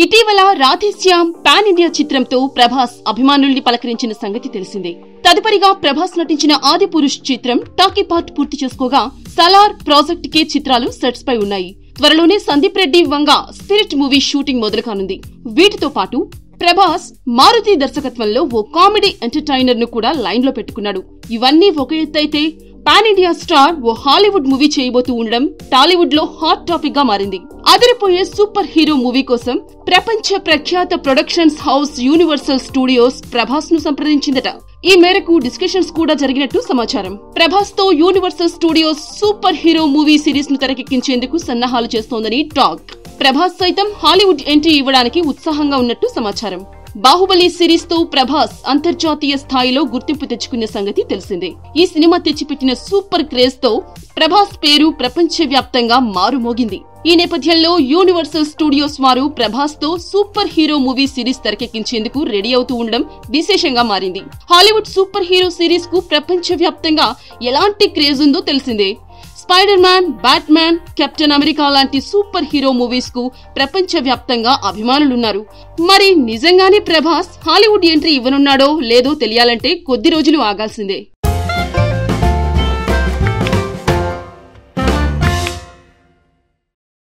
ఇటీవల Radhe Shyam pan India చిత్రంతో ప్రభాస్ అభిమానుల్ని పలకరించిన సంగతి తెలిసిందే తదుపరిగా ప్రభాస్ నటించిన ఆది పురుష్ చిత్రం టాకీ పార్ట్ పూర్తి చేసుకోగా సలార్ ప్రాజెక్ట్ కే చిత్రాలు సెట్స్ పై ఉన్నాయి త్వరలోనే Sandeep Reddy Vanga Spirit movie shooting మొదలు కానుంది వీటితో పాటు ప్రభాస్ మారుతి దర్శకత్వంలో ఓ కామెడీ ఎంటర్టైనర్ ను కూడా లైన్ లో పెట్టుకున్నాడు ఇవన్నీ ఒక ఎత్తైతే పాన్ ఇండియా స్టార్ ఓ హాలీవుడ్ మూవీ చేయబోతూ ఉండడం టాలీవుడ్ లో హాట్ టాపిక్ గా మారింది అదిరిపోయే సూపర్ హీరో మూవీ కోసం ప్రపంచ ప్రఖ్యాత productions house Universal Studios Prabhas ను సంప్రదించిందట ఈ మేరకు డిస్కషన్స్ కూడా జరిగినట్టు సమాచారం ప్రభాస్ తో Universal Studios super hero movie series ను తెరకెక్కించేందుకు సన్నాహాలు చేస్తోందని టాక్ ప్రభాస్ సైతం హాలీవుడ్ ఎంట్రీ ఇవ్వడానికి ఉత్సాహంగా ఉన్నట్టు సమాచారం బాహుబలి సిరీస్ తో ప్రభాస్ అంతర్జాతీయ స్థాయిలో గుర్తింపు తెచ్చుకున్న సంగతి తెలిసిందే ఈ సినిమా తెచ్చిపెట్టిన సూపర్ క్రేజ్ తో ప్రభాస్ పేరు ప్రపంచ వ్యాప్తంగా మారుమోగింది ఈ నేపథ్యంలో యూనివర్సల్ స్టూడియోస్ వారు ప్రభాస్ తో సూపర్ హీరో మూవీ సిరీస్ తెరకెక్కించేందుకు రెడీ అవుతూ ఉండడం విశేషంగా మారింది హాలీవుడ్ సూపర్ హీరో సిరీస్ కు ప్రపంచ వ్యాప్తంగా ఎలాంటి క్రేజ్ ఉందో తెలిసిందే Spider Man Batman Captain America లాంటి సూపర్ హీరో మూవీస్ కు ప్రపంచ వ్యాప్తంగా అభిమానులున్నారు మరి నిజంగానే ప్రభాస్ హాలీవుడ్ ఎంట్రీ ఇవ్వనున్నాడో లేదో తెలియాలంటే కొద్ది రోజులు ఆగాల్సిందే